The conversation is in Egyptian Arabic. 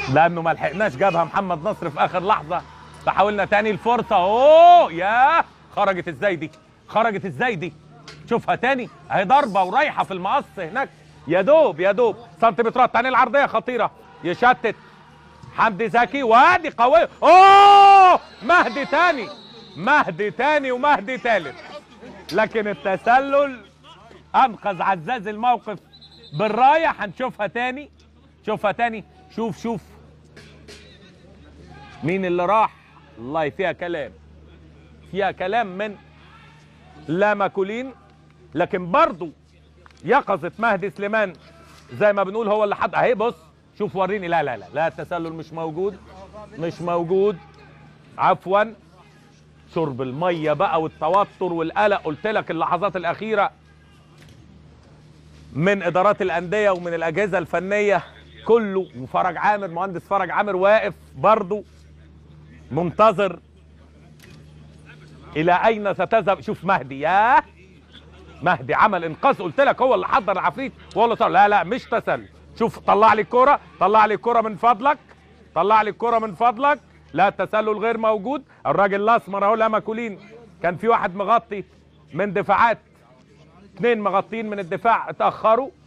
لانه ما لحقناش جابها محمد نصر في اخر لحظه فحاولنا تاني الفرصه اوه يا خرجت ازاي دي خرجت ازاي دي شوفها تاني اهي ضربه ورايحه في المقص هناك يا دوب يا دوب سنتيمترات تاني العرضيه خطيره يشتت حمدي زكي وادي قويه اوه مهدي تاني مهدي تاني ومهدي تالت لكن التسلل انقذ عزاز الموقف بالرايه هنشوفها تاني شوفها تاني شوف شوف مين اللي راح والله فيها كلام فيها كلام من لا ماكولين لكن برضو يقظة مهدي سليمان زي ما بنقول هو اللي حط اهي بص شوف وريني لا لا لا لا التسلل مش موجود مش موجود عفوا شرب الميه بقى والتوتر والقلق قلت لك اللحظات الاخيره من ادارات الانديه ومن الاجهزه الفنيه كله وفرج عامر مهندس فرج عامر واقف برضه منتظر الى اين ستذهب شوف مهدي ياه مهدي عمل انقاذ قلت لك هو اللي حضر العفريت وهو اللي طلع لا لا مش تسلل شوف طلع لي الكرة طلع لي الكرة من فضلك طلع لي الكرة من فضلك لا التسلل غير موجود الراجل الاسمر اهو لا ماكولين كان في واحد مغطي من دفاعات اثنين مغطين من الدفاع اتاخروا